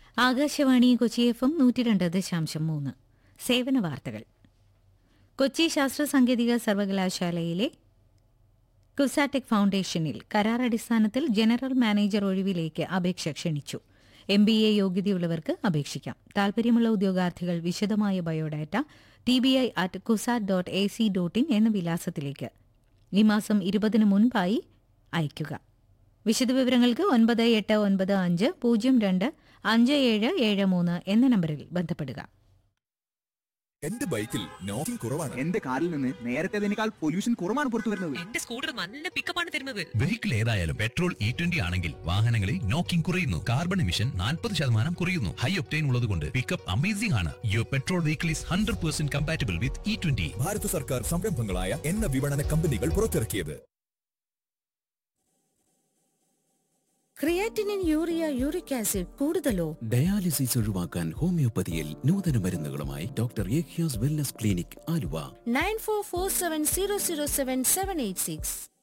Akashvani Kochi F M നൂറ്റി രണ്ട് ദശാംശം മൂന്ന് സേവന വാർത്തകൾ കൊച്ചി ശാസ്ത്ര സാങ്കേതിക സർവകലാശാലയിലെ കുസാടെക് ഫൗണ്ടേഷനിൽ കരാർ അടിസ്ഥാനത്തിൽ ജനറൽ മാനേജർ ഒഴിവിലേക്ക് അപേക്ഷ ക്ഷണിച്ചു എം ബി എ യോഗ്യതയുള്ളവർക്ക് അപേക്ഷിക്കാം താൽപര്യമുള്ള ഉദ്യോഗാർത്ഥികൾ വിശദമായ biodata T B I at CUSAT dot A C dot in എന്ന വിലാസത്തിലേക്ക് ഈ മാസം ഇരുപതിന് മുൻപായി അയയ്ക്കുക വിശദവിവരങ്ങൾക്ക് ഒൻപത് എട്ട് ഒൻപത് അഞ്ച് പൂജ്യം രണ്ട് അഞ്ച് ഏഴ് ഏഴ് മൂന്ന് എന്ന നമ്പറിൽ ബന്ധപ്പെടുക എന്റെ ബൈക്കിൽ നോക്കിംഗ് കുറവാണ് എന്റെ കാറിൽ നിന്ന് നേരത്തേതിനേക്കാൾ പൊല്യൂഷൻ കുറവാണ് പുറത്തു വരുന്നത് എന്റെ സ്കൂട്ടർ നല്ല പിക്കപ്പാണ് തരുന്നത് വെഹിക്കിൾ ഏതായാലും പെട്രോൾ ഇ ട്വന്റി ആണെങ്കിൽ വാഹനങ്ങളിൽ നോക്കിംഗ് കുറയുന്നു കാർബൺ എമിഷൻ നാൽപ്പത് ശതമാനം കുറയുന്നു ഹൈ ഒപ്റ്റൈൻ ഉള്ളതുകൊണ്ട് പിക്കപ്പ് അമേസിംഗ് ആണ് your petrol vehicle is hundred percent compatible with E twenty ഭാരത സർക്കാർ സംരംഭങ്ങളായ എണ്ണ വിപണന കമ്പനികൾ പുറത്തിറക്കിയത് ക്രിയാറ്റിനിൻ യൂറിയ യൂറിക് ആസിഡ് കൂടുതലോ ഡയാലിസിസ് ഒഴിവാക്കാൻ ഹോമിയോപ്പതിയിൽ നൂതന മരുന്നുകളുമായി doctor Ekhyas wellness clinic Aluva nine four four seven zero zero seven seven eight six